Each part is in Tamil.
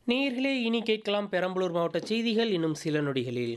நேயர்களே இனி கேட்கலாம் பெரம்பலூர் மாவட்ட செய்திகள் இன்னும் சில நொடிகளில்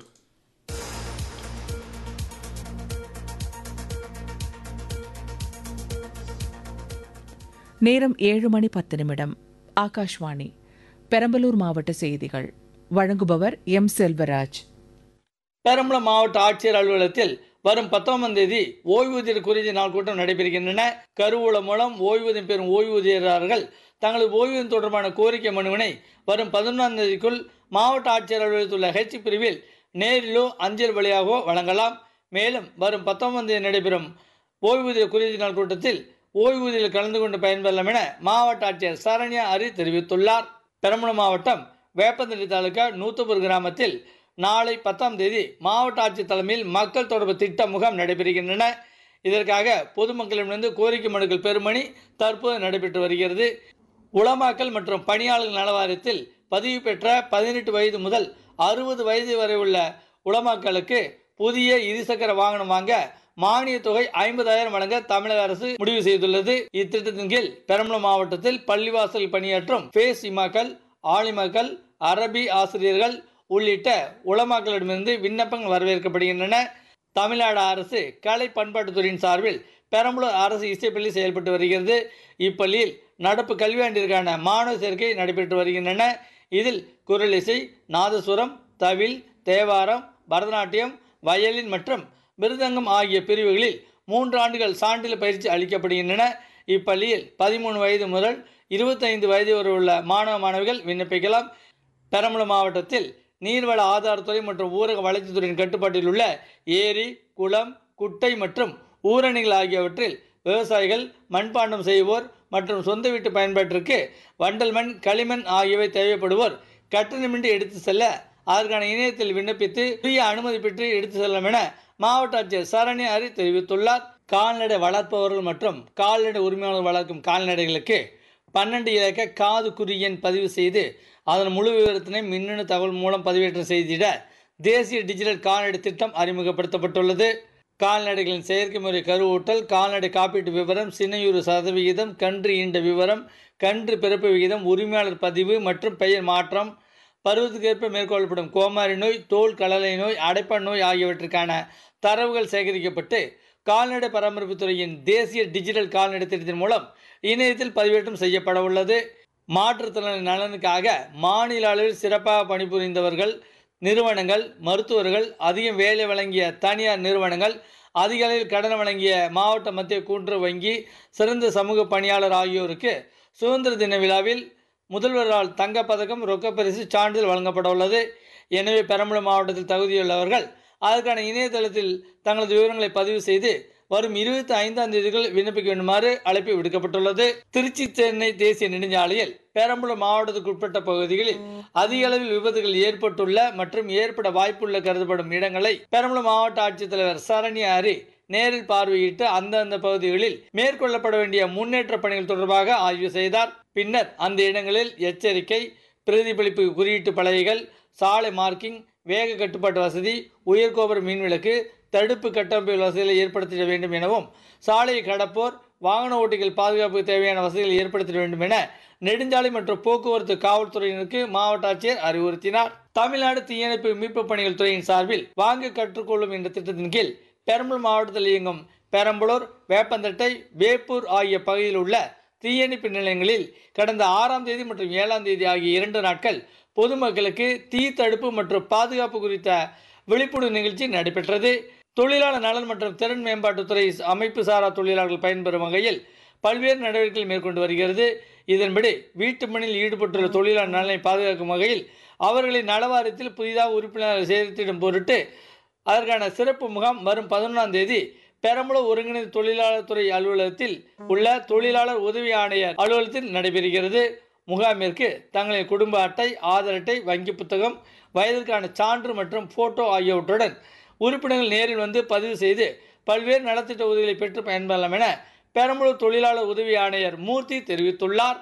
நேரம் ஏழு மணி பத்து நிமிடம் ஆகாஷ்வாணி பெரம்பலூர் மாவட்ட செய்திகள் வழங்குபவர் எம் செல்வராஜ் பெரம்பலூர் மாவட்ட ஆட்சியர் அலுவலகத்தில் வரும் பத்தொன்பதாம் தேதி ஓய்வூதியர் குறுகிய நாள் கூட்டம் நடைபெறுகின்றன கருவூலம் மூலம் ஓய்வூதியம் பெறும் ஓய்வூதியர்கள் தங்களது ஓய்வூதியம் தொடர்பான கோரிக்கை மனுவினை வரும் பதினொன்றாம் தேதிக்குள் மாவட்ட ஆட்சியர் அலுவலகத்தில் உள்ள ஹெச் பிரிவில் நேரிலோ அஞ்சல் வழியாகவோ வழங்கலாம் மேலும் வரும் பத்தொன்பதாம் தேதி நடைபெறும் ஓய்வூதிய குறுகிய நாள் கூட்டத்தில் ஓய்வூதியில் கலந்து கொண்டு பயன்பெறலாம் என மாவட்ட ஆட்சியர் சரண்யா அரி தெரிவித்துள்ளார் பெரம்பலூர் மாவட்டம் வேப்பந்தடி தாலுகா நூத்தபுர் கிராமத்தில் நாளை பத்தாம் தேதி மாவட்ட ஆட்சியர் தலைமையில் மக்கள் தொடர்பு திட்ட முகாம் நடைபெறுகின்றன இதற்காக பொதுமக்களிடமிருந்து கோரிக்கை மனுக்கள் பெருமணி தற்போது நடைபெற்று வருகிறது உளமாக்கல் மற்றும் பணியாளர்கள் நலவாரியத்தில் பதிவு பெற்ற பதினெட்டு வயது முதல் அறுபது வயது வரை உள்ள உளமாக்களுக்கு புதிய இருசக்கர வாகனம் வாங்க மானிய தொகை ஐம்பதாயிரம் வழங்க தமிழக அரசு முடிவு செய்துள்ளது இத்திட்டத்தின் கீழ் பெரம்பலூர் மாவட்டத்தில் பள்ளிவாசல் பணியாற்றும் பேஸ் இமாக்கள் ஆலிமாக்கள் அரபி ஆசிரியர்கள் உள்ளிட்ட உலமாக்களிடமிருந்து விண்ணப்பங்கள் வரவேற்கப்படுகின்றன தமிழ்நாடு அரசு கலை பண்பாட்டுத்துறையின் சார்பில் பெரம்பலூர் அரசு இசைப்பள்ளி செயல்பட்டு வருகிறது இப்பள்ளியில் நடப்பு கல்வியாண்டிற்கான மாணவ சேர்க்கை நடைபெற்று வருகின்றன இதில் குரல் இசை நாதசுரம் தவில் தேவாரம் பரதநாட்டியம் வயலின் மற்றும் மிருதங்கம் ஆகிய பிரிவுகளில் மூன்று ஆண்டுகள் சான்றிதழ் பயிற்சி அளிக்கப்படுகின்றன இப்பள்ளியில் பதிமூணு வயது முதல் இருபத்தைந்து வயது வரை உள்ள மாணவ மாணவிகள் விண்ணப்பிக்கலாம் பெரம்பலூர் மாவட்டத்தில் நீர்வள ஆதாரத்துறை மற்றும் ஊரக வளர்ச்சித்துறையின் கட்டுப்பாட்டில் உள்ள ஏரி குளம் குட்டை மற்றும் ஊரணிகள் ஆகியவற்றில் விவசாயிகள் மண்பாண்டம் செய்வோர் மற்றும் சொந்த வீட்டு பயன்பாட்டிற்கு வண்டல் மண் களிமண் ஆகியவை தேவைப்படுவோர் கட்டணமின்றி எடுத்து செல்ல அதற்கான இணையத்தில் விண்ணப்பித்து உரிய அனுமதி பெற்று எடுத்து செல்லலாம் என மாவட்ட ஆட்சியர் சரண்யா ஹரி தெரிவித்துள்ளார் கால்நடை வளர்ப்பவர்கள் மற்றும் கால்நடை உரிமையாளர் வளர்க்கும் கால்நடைகளுக்கு பன்னெண்டு இலக்க காது குறி எண் பதிவு செய்து அதன் முழு விவரத்தினை மின்னணு தகவல் மூலம் பதிவேற்றம் செய்திட தேசிய டிஜிட்டல் கால்நடை திட்டம் அறிமுகப்படுத்தப்பட்டுள்ளது கால்நடைகளின் செயற்கை முறை கருவூட்டல் கால்நடை காப்பீட்டு விவரம் சினையுறு சதவிகிதம் கன்று ஈண்ட விவரம் கன்று பிறப்பு விகிதம் உரிமையாளர் பதிவு மற்றும் பெயர் மாற்றம் பருவத்துக்கேற்ப மேற்கொள்ளப்படும் கோமாரி நோய் தோல் கலலை நோய் அடைப்பான் நோய் ஆகியவற்றுக்கான தரவுகள் சேகரிக்கப்பட்டு கால்நடை பராமரிப்புத் துறையின் தேசிய டிஜிட்டல் கால்நடை திட்டத்தின் மூலம் இணையத்தில் பதிவேற்றம் செய்யப்பட உள்ளது மாற்றுத்திறனாளி நலனுக்காக மாநில அளவில் சிறப்பாக பணிபுரிந்தவர்கள் நிறுவனங்கள் மருத்துவர்கள் அதிகம் வேலை வழங்கிய தனியார் நிறுவனங்கள் அதிக அளவில் கடன் வழங்கிய மாவட்ட மத்திய கூட்டுறவு வங்கி சிறந்த சமூக பணியாளர் ஆகியோருக்கு சுதந்திர தின விழாவில் முதல்வரால் தங்கப்பதக்கம் ரொக்கப்பரிசு சான்றிதழ் வழங்கப்பட உள்ளது எனவே பெரம்பலூர் மாவட்டத்தில் தகுதியுள்ளவர்கள் அதற்கான இணையதளத்தில் தங்களது விவரங்களை பதிவு செய்து வரும் இருபத்தி ஐந்தாம் தேதிகள் விண்ணப்பிக்க வேண்டுமாறு அழைப்பு விடுக்கப்பட்டுள்ளது திருச்சி சென்னை தேசிய நெடுஞ்சாலையில் பெரம்பலூர் மாவட்டத்துக்கு உட்பட்ட பகுதிகளில் அதிக அளவில் விபத்துகள் ஏற்பட்டுள்ள மற்றும் ஏற்பட வாய்ப்புள்ள கருதப்படும் இடங்களை பெரம்பலூர் மாவட்ட ஆட்சித்தலைவர் சரண்யா ஹரி நேரில் பார்வையிட்டு அந்தந்த பகுதிகளில் மேற்கொள்ளப்பட வேண்டிய முன்னேற்ற பணிகள் தொடர்பாக ஆய்வு செய்தார் பின்னர் அந்த இடங்களில் எச்சரிக்கை பிரதிபலிப்பு குறியீட்டு பலகைகள் சாலை மார்க்கிங் வேக கட்டுப்பாட்டு வசதி உயர்கோபுர மின்விளக்கு தடுப்பு கட்டமைப்பு வசதிகளை ஏற்படுத்திட வேண்டும் எனவும் சாலையை கடப்போர் வாகன ஓட்டிகள் பாதுகாப்புக்கு தேவையான வசதிகளை ஏற்படுத்திட வேண்டும் என நெடுஞ்சாலை மற்றும் போக்குவரத்து காவல்துறையினருக்கு மாவட்ட ஆட்சியர் அறிவுறுத்தினார் தமிழ்நாடு தீயணைப்பு மீட்பு பணிகள் துறையின் சார்பில் வாங்க கற்றுக்கொள்ளும் என்ற திட்டத்தின் கீழ் பெரம்பலூர் மாவட்டத்தில் இயங்கும் பெரம்பலூர் வேப்பந்தட்டை வேப்பூர் ஆகிய பகுதியில் உள்ள தீயணைப்பு நிலையங்களில் கடந்த ஆறாம் தேதி மற்றும் ஏழாம் தேதி ஆகிய இரண்டு நாட்கள் பொதுமக்களுக்கு தீ தடுப்பு மற்றும் பாதுகாப்பு குறித்த விழிப்புணர்வு நிகழ்ச்சி நடைபெற்றது தொழிலாளர் நலன் மற்றும் திறன் மேம்பாட்டுத்துறை அமைப்பு சாரா தொழிலாளர்கள் பயன்பெறும் வகையில் பல்வேறு நடவடிக்கைகள் மேற்கொண்டு வருகிறது இதன்படி வீட்டு பணியில் ஈடுபட்டுள்ள தொழிலாளர் நலனை பாதுகாக்கும் வகையில் அவர்களை நலவாரியத்தில் புதிதாக உறுப்பினர்கள் சேர்த்திடும் பொருட்டு அதற்கான சிறப்பு முகாம் வரும் பதினொன்றாம் தேதி பெரம்பலூர் ஒருங்கிணைந்த தொழிலாளர் துறை அலுவலகத்தில் உள்ள தொழிலாளர் உதவி ஆணையர் அலுவலகத்தில் நடைபெறுகிறது முகாமிற்கு தங்களின் குடும்ப அட்டை ஆதார் அட்டை வங்கி புத்தகம் வயதிற்கான சான்று மற்றும் போட்டோ ஆகியவற்றுடன் உறுப்பினர்கள் நேரில் வந்து பதிவு செய்து பல்வேறு நலத்திட்ட உதவிகளை பெற்று பயன்பெறலாம் என பெரம்பலூர் தொழிலாளர் உதவி ஆணையர் மூர்த்தி தெரிவித்துள்ளார்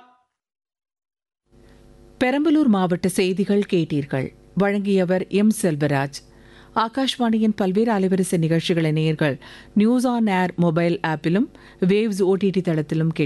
பெரம்பலூர் மாவட்ட செய்திகள் கேட்டீர்கள் வழங்கியவர் எம் செல்வராஜ் ஆகாஷ்வாணியின் பல்வேறு அலைவரிசை நிகழ்ச்சிகளை நேயர்கள் நியூஸ் ஆன் ஏர் மொபைல் ஆப்பிலும் வேவ்ஸ் ஓடிடி தளத்திலும் கேட்டு